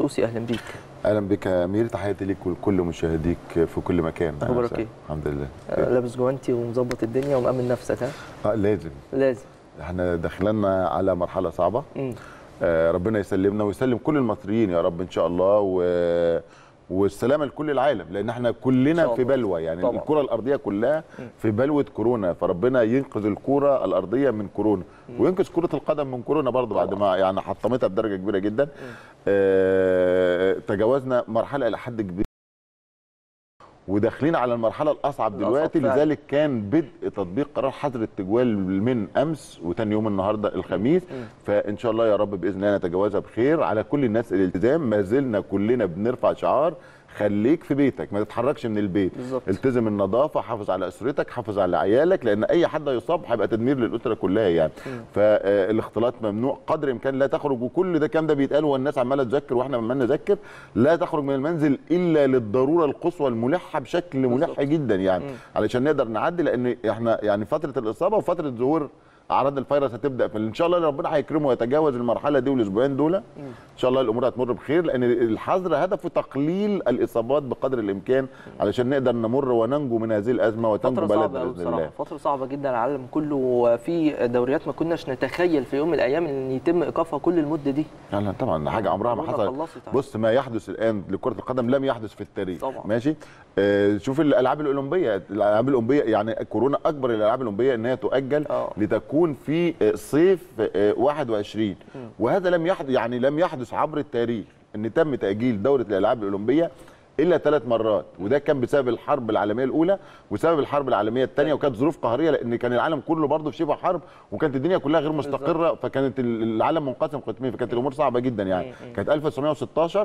اوسي اهلا بيك اهلا بك يا امير تحياتي ليك ولكل مشاهديك في كل مكان أخبارك إيه؟ الحمد لله آه، لابس جوانتي ومظبط الدنيا ومأمن نفسك ها اه لازم لازم احنا داخلنا على مرحله صعبه مم. آه ربنا يسلمنا ويسلم كل المصريين يا رب ان شاء الله و والسلامه لكل العالم لان احنا إن شاء كلنا الله. في بلوى يعني طبعا. الكره الارضيه كلها في بلوه كورونا فربنا ينقذ الكره الارضيه من كورونا وينقذ كره القدم من كورونا برضه بعد ما يعني حطمتها بدرجه كبيره جدا آه تجاوزنا مرحله الى حد كبير وداخلين على المرحله الاصعب الأصعب دلوقتي فعلا. لذلك كان بدء تطبيق قرار حظر التجوال من امس وتاني يوم النهارده الخميس فان شاء الله يا رب باذن الله نتجاوزها بخير على كل الناس الالتزام ما زلنا كلنا بنرفع شعار خليك في بيتك ما تتحركش من البيت بالظبط. التزم النظافه حافظ على اسرتك حافظ على عيالك لان اي حد يصاب هيبقى تدمير للاسره كلها يعني فالاختلاط ممنوع قدر الامكان لا تخرج وكل ده الكلام ده بيتقال والناس عماله تذكر واحنا عمال نذكر لا تخرج من المنزل الا للضروره القصوى الملحه بشكل ملح جدا يعني علشان نقدر نعدي لان احنا يعني فتره الاصابه وفتره ظهور اعراض الفيروس هتبدا فان شاء الله ربنا هيكرمه ويتجاوز المرحله دي والاسبوعين دول ان شاء الله الامور هتمر بخير لان الحظر هدفه تقليل الاصابات بقدر الامكان علشان نقدر نمر وننجو من هذه الازمه وتنجو فترة صعبة بلدنا أوي باذن بصراحة الله فترة صعبة جدا على العالم كله وفي دوريات ما كناش نتخيل في يوم من الأيام إن يتم إيقافها كل المدة دي يعني طبعا حاجه عمرها ما كورونا حصلت خلصت على- بص ما يحدث الان لكره القدم لم يحدث في التاريخ طبعا. ماشي آه شوف الالعاب الاولمبيه الالعاب الاولمبيه يعني كورونا اكبر الالعاب الاولمبيه ان هي تؤجل آه. لتكون في آه، صيف آه، 21 وهذا لم يحدث يعني لم يحدث عبر التاريخ ان تم تاجيل دوره الالعاب الاولمبيه الا ثلاث مرات وده كان بسبب الحرب العالميه الاولى وسبب الحرب العالميه الثانيه وكانت ظروف قهريه لان كان العالم كله برضه في شبه حرب وكانت الدنيا كلها غير مستقره فكانت ال- العالم منقسم قسمين فكانت الامور صعبه جدا يعني كانت 1916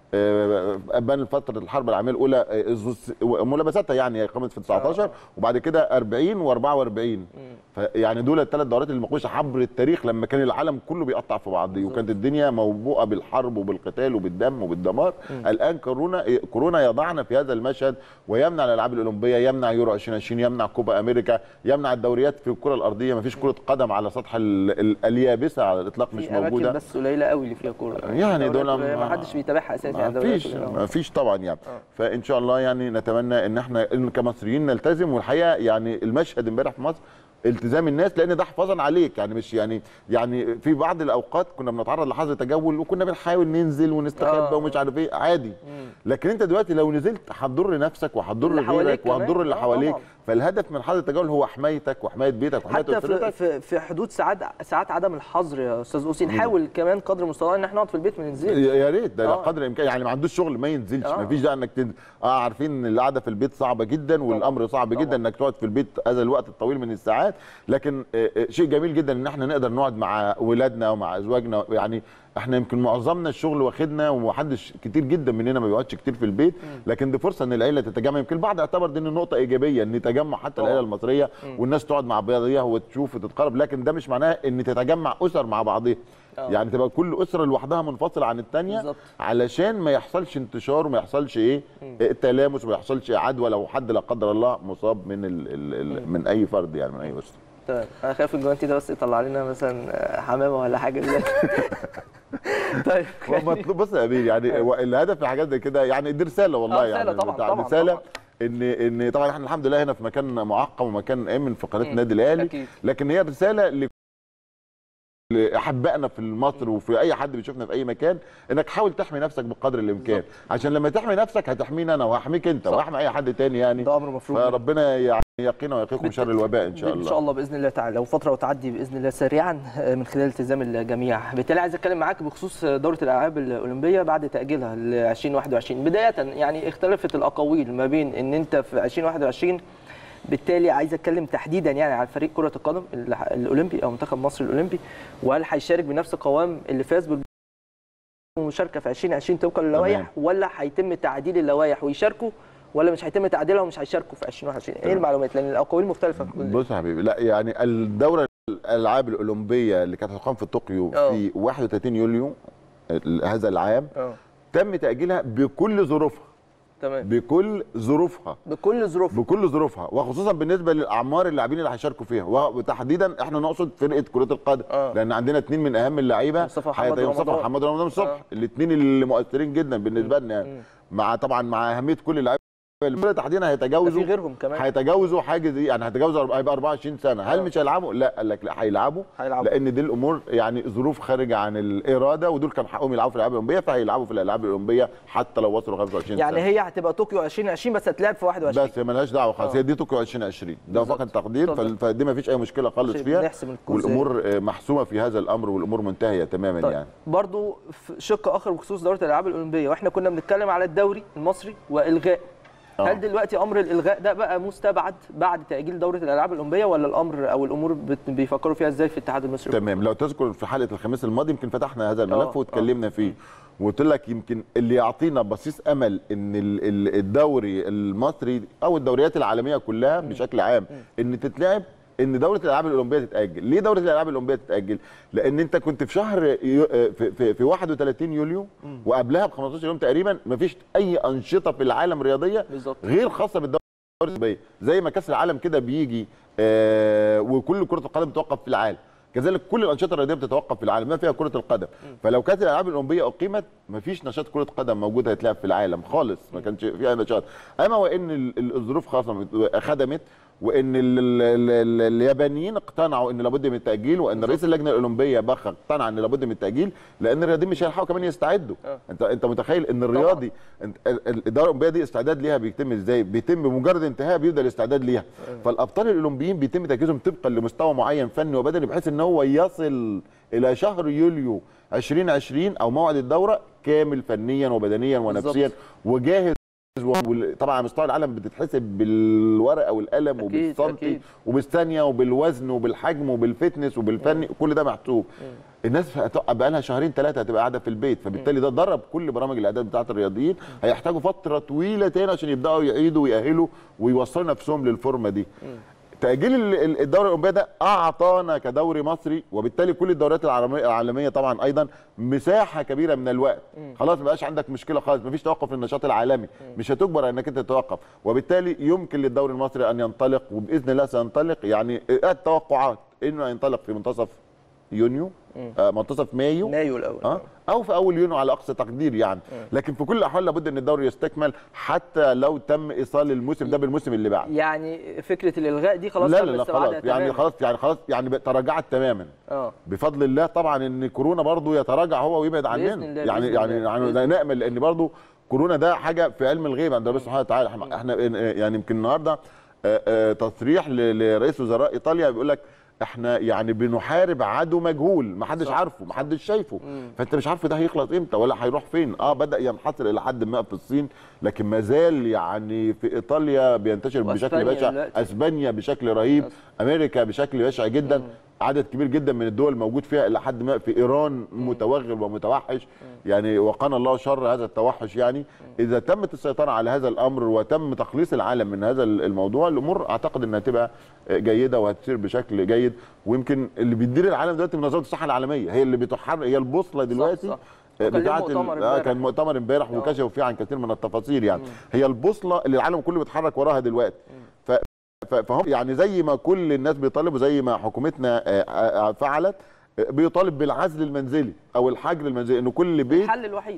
آه، ابان فتره الحرب العالميه الاولى آه، الز- ملابساتها يعني قامت في 19 وبعد كده 40 و44 فيعني دول الثلاث دورات اللي مقوشه عبر التاريخ لما كان العالم كله بيقطع في بعضه وكانت الدنيا موبوءه بالحرب وبالقتال وبالدم وبالدمار الان كورونا كورونا يضعنا في هذا المشهد ويمنع الالعاب الاولمبيه يمنع يورو 2020 يمنع كوبا امريكا يمنع الدوريات في الكره الارضيه ما فيش كره قدم على سطح ال- ال- اليابسه على الاطلاق مش في أماكن موجوده بس قليلة قوي اللي فيها كورة يعني دول دوريات ما- ما حدش بيتابعها أساسا ما يعني دوريات فيش قليلة. ما فيش طبعا يعني فان شاء الله يعني نتمنى ان احنا إن كمصريين نلتزم والحقيقه يعني المشهد امبارح في مصر التزام الناس لان ده حفاظا عليك يعني مش يعني يعني في بعض الاوقات كنا بنتعرض لحظر تجول وكنا بنحاول ننزل ونستخبى آه. ومش عارف ايه عادي لكن انت دلوقتي لو نزلت هتضر نفسك وهتضر اللي حواليك غيرك كمان. وهتضر اللي آه حواليك طبعاً. فالهدف من حظر التجول هو حمايتك وحمايه بيتك وحمايه حتى في, اسرتك في في حدود ساعات ساعات عدم الحظر يا استاذ اوسي نحاول كمان قدر المستطاع ان احنا نقعد في البيت ما ننزلش يا يا ريت ده آه. قدر الامكان يعني ما عندوش شغل ما ينزلش آه. ما فيش داعي انك تنزل اه عارفين ان القعده في البيت صعبه جدا والامر صعب طبعاً. جدا انك تقعد في البيت هذا الوقت الطويل من الساعات لكن آه، آه، شيء جميل جدا ان احنا نقدر نقعد مع ولادنا ومع ازواجنا يعني احنا يمكن معظمنا الشغل واخدنا ومحدش كتير جدا مننا ما بيقعدش كتير في البيت لكن دي فرصه ان العيله تتجمع يمكن البعض اعتبر دي إن نقطه ايجابيه ان تجمع حتى طبعاً. العيله المصريه والناس تقعد مع بعضيها وتشوف وتتقرب لكن ده مش معناه ان تتجمع اسر مع بعضها آه. يعني تبقى كل اسره لوحدها منفصله عن الثانيه بالظبط. علشان ما يحصلش انتشار وما يحصلش ايه إيه تلامس وما يحصلش عدوى لو حد لا قدر الله مصاب من ال ال ال من اي فرد يعني من اي اسره تمام انا خايف الجوانتي ده بس يطلع لنا مثلا حمامه ولا حاجه طيب هو مطلوب بص يا امير يعني هو الهدف في حاجات زي كده يعني دي رساله والله آه، رسالة يعني طبعاً، بتاع- طبعاً، رساله طبعاً. ان ان طبعا احنا الحمد لله هنا في مكان معقم ومكان امن في قناه النادي الاهلي أكيد. لكن هي رساله ل لاحبائنا في مصر وفي اي حد بيشوفنا في اي مكان انك حاول تحمي نفسك بقدر الامكان عشان لما تحمي نفسك هتحميني انا وهحميك انت صح. وهحمي اي حد تاني يعني ده امر مفروض فربنا يعني يقينا ويقيكم شر الوباء ان شاء الله ان شاء الله باذن الله تعالى وفتره وتعدي باذن الله سريعا من خلال التزام الجميع بالتالي عايز اتكلم معاك بخصوص دوره الالعاب الاولمبيه بعد تاجيلها ل 2021 بدايه يعني اختلفت الاقاويل ما بين ان انت في 2021 بالتالي عايز اتكلم تحديدا يعني على فريق كره القدم ال- الاولمبي او منتخب مصر الاولمبي وهل هيشارك بنفس القوام اللي فاز بالمشاركه في 2020 طبقا للوائح ولا هيتم تعديل اللوائح ويشاركوا ولا مش هيتم تعديلها ومش هيشاركوا في 2021 ايه المعلومات لان الاقاويل مختلفه في كل بص يا حبيبي لا يعني الدوره الالعاب الاولمبيه اللي كانت هتقام في طوكيو أه. في 31 يوليو ال- هذا العام اه تم تاجيلها بكل ظروفها تمام بكل ظروفها بكل ظروفها بكل ظروفها وخصوصا بالنسبه للاعمار اللاعبين اللي هيشاركوا فيها وتحديدا احنا نقصد فرقه كره القدم آه. لان عندنا اثنين من اهم اللعيبه مصطفى محمد حياتي- مصطفى رمضان. محمد رمضان صبحي آه. الاثنين اللي مؤثرين جدا بالنسبه لنا يعني مع طبعا مع اهميه كل اللعيبه الفرقه تحديدا ده في هيتجاوزوا غيرهم كمان هيتجاوزوا حاجز ايه يعني هيتجاوزوا أربعة- هيبقى 24 سنه هل آه. مش هيلعبوا لا قال لك لا هيلعبوا هيلعبوا. لان دي الامور يعني ظروف خارجه عن الاراده ودول كان حقهم يلعبوا في الالعاب الاولمبيه فهيلعبوا في الالعاب الاولمبيه حتى لو وصلوا 25 يعني سنه هي هتبقى طوكيو 2020 بس هتلعب في 21 بس هي ملهاش دعوه خالص آه. هي دي طوكيو 2020 ده بالظبط. فقط تقدير اتفضل. فال- فدي ما فيش اي مشكله خالص عشان فيها نحسم الكوز والامور آه، محسومه في هذا الامر والامور منتهيه تماما طيب يعني برضو في شق اخر بخصوص دوره الالعاب الاولمبيه واحنا كنا بنتكلم على الدوري المصري والغاء آه. هل دلوقتي امر الالغاء ده بقى مستبعد بعد تاجيل دوره الالعاب الاولمبيه ولا الامر او الامور بت- بيفكروا فيها ازاي في الاتحاد المصري تمام لو تذكر في حلقه الخميس الماضي يمكن فتحنا هذا الملف آه، واتكلمنا فيه وقلت لك يمكن اللي يعطينا بصيص امل ان ال- ال- الدوري المصري او الدوريات العالميه كلها بشكل عام ان تتلعب ان دوره الالعاب الاولمبيه تتاجل ليه دوره الالعاب الاولمبيه تتاجل لان انت كنت في شهر يو- في, في, في 31 يوليو وقبلها ب 15 يوم تقريبا مفيش اي انشطه في العالم رياضيه بالظبط غير خاصه بالدوري الأوروبية زي ما كاس العالم كده بيجي آه وكل كره القدم بتوقف في العالم كذلك كل الانشطه الرياضيه بتتوقف في العالم ما فيها كره القدم فلو كانت الالعاب الاولمبيه اقيمت ما فيش نشاط كره قدم موجود هيتلعب في العالم خالص ما كانش فيها نشاط اما وان ال- ال- الظروف خاصه خدمت وان ال ال ال ال اليابانيين اقتنعوا ان لابد من التاجيل وان رئيس اللجنه الاولمبيه بخ اقتنع ان لابد من التاجيل لان الرياضيين مش هيلحقوا كمان يستعدوا آه. انت انت متخيل ان الرياضي انت ال- ال- الدوره الاولمبيه دي استعداد ليها بيتم ازاي بيتم بمجرد انتهاء بيبدا الاستعداد ليها فالابطال الاولمبيين بيتم تجهيزهم طبقا لمستوى معين فني وبدني بحيث ان هو يصل الى شهر يوليو 2020 او موعد الدوره كامل فنيا وبدنيا ونفسيا وجاهز وال- طبعا على مستوى العالم بتتحسب بالورقه والقلم أكيد، وبالسنتي أكيد. وبالثانيه وبالوزن وبالحجم وبالفتنس وبالفني كل ده محسوب الناس هتق- بقى لها شهرين ثلاثه هتبقى قاعده في البيت فبالتالي ده ضرب كل برامج الاعداد بتاعه الرياضيين هيحتاجوا فتره طويله تاني عشان يبداوا يعيدوا ويأهلوا ويوصلوا نفسهم للفورمه دي تأجيل ال- ال- الدوري الأوروبية ده أعطانا كدوري مصري وبالتالي كل الدوريات العالمية العالمية طبعا أيضا مساحة كبيرة من الوقت خلاص ما بقاش عندك مشكلة خالص ما فيش توقف للنشاط العالمي مش هتجبر انك انت تتوقف وبالتالي يمكن للدوري المصري ان ينطلق وباذن الله سينطلق يعني التوقعات انه ينطلق في منتصف يونيو آه منتصف مايو مايو الاول اه او في اول يونيو على اقصى تقدير يعني لكن في كل الاحوال لابد ان الدوري يستكمل حتى لو تم ايصال الموسم ده بالموسم اللي بعده يعني فكره الالغاء دي خلاص لا تم لا لا استبعادها خلاص يعني تماماً. خلاص يعني خلاص يعني بقى تراجعت تماما اه بفضل الله طبعا ان كورونا برضو يتراجع هو ويبعد عننا بإذن الله، يعني بإذن يعني الله، يعني بإذن نامل لان برضو كورونا ده حاجه في علم الغيب عند ربنا سبحانه وتعالى إحنا- احنا يعني يمكن النهارده آه، آه، تصريح ل- لرئيس وزراء ايطاليا بيقول لك احنا يعني بنحارب عدو مجهول ما حدش صح. عارفه ما حدش شايفه فانت مش عارف ده هيخلص امتى ولا هيروح فين اه بدا ينحصر الى حد ما في الصين لكن ما زال يعني في ايطاليا بينتشر بشكل وأسبانيا بشع دلوقتي. اسبانيا بشكل رهيب امريكا بشكل بشع جدا عدد كبير جدا من الدول موجود فيها الى حد ما في ايران متوغل ومتوحش يعني وقانا الله شر هذا التوحش يعني اذا تمت السيطره على هذا الامر وتم تخليص العالم من هذا الموضوع الامور اعتقد انها تبقى جيده وهتسير بشكل جيد ويمكن اللي بيدير العالم دلوقتي منظمه الصحه العالميه هي اللي بتحرك هي البوصله دلوقتي صح. وكان ليه بتاعه مؤتمر ال- آه امبارح. كان مؤتمر امبارح آه. وكشفوا فيه عن كثير من التفاصيل يعني هي البوصله اللي العالم كله بيتحرك وراها دلوقتي ف ف- فهم يعني زي ما كل الناس بيطالبوا زي ما حكومتنا آه، آه، فعلت آه، بيطالب بالعزل المنزلي او الحجر المنزلي ان كل بيت الحل الوحيد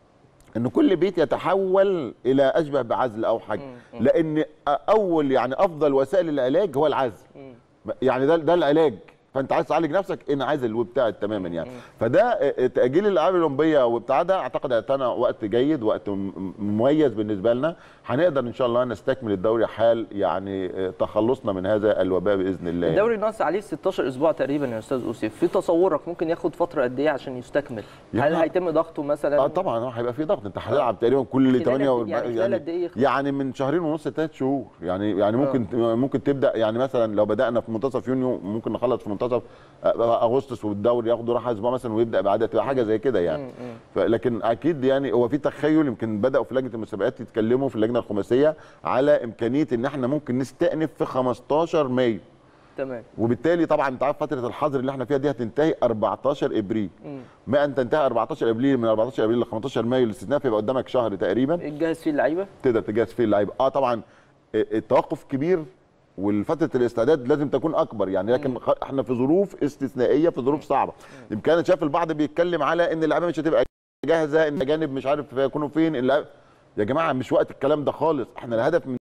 ان كل بيت يتحول الى اشبه بعزل او حجر لان اول يعني افضل وسائل العلاج هو العزل يعني ده ده العلاج فانت عايز تعالج نفسك انعزل وابتعد تماما يعني فده آه، تاجيل الالعاب الاولمبيه وابتعادها اعتقد هيعطينا وقت جيد وقت م- مميز بالنسبه لنا هنقدر ان شاء الله نستكمل الدوري حال يعني آه، تخلصنا من هذا الوباء باذن الله يعني. الدوري ناقص عليه 16 اسبوع تقريبا يا استاذ اوسيف في تصورك ممكن ياخد فتره قد ايه عشان يستكمل هل يعني- هيتم ضغطه مثلا اه طبعا هو هيبقى في ضغط انت هتلعب تقريبا كل خلال 8 قد- يعني خلال قد إيه يخلص؟ يعني من شهرين ونص ثلاث شهور يعني يعني ممكن ممكن تبدا يعني مثلا لو بدانا في منتصف يونيو ممكن نخلص في منتصف آه، اغسطس والدوري ياخدوا راحه اسبوع مثلا ويبدا بعدها تبقى حاجه زي كده يعني ف- لكن اكيد يعني هو في تخيل يمكن بداوا في لجنه المسابقات يتكلموا في اللجنه الخماسيه على امكانيه ان احنا ممكن نستأنف في 15 مايو تمام وبالتالي طبعا انت عارف فتره الحظر اللي احنا فيها دي هتنتهي 14 ابريل ما ان تنتهي 14 ابريل من 14 ابريل ل 15 مايو الاستثناء يبقى قدامك شهر تقريبا الجهاز فيه اللعيبه تقدر تجهز فيه اللعيبه اه طبعا التوقف كبير والفتره الاستعداد لازم تكون اكبر يعني لكن خ- احنا في ظروف استثنائيه في ظروف صعبه يمكن انا شايف البعض بيتكلم على ان اللعيبه مش هتبقى جاهزه ان الاجانب مش عارف يكونوا فين اللعيبة. يا جماعه مش وقت الكلام ده خالص احنا الهدف من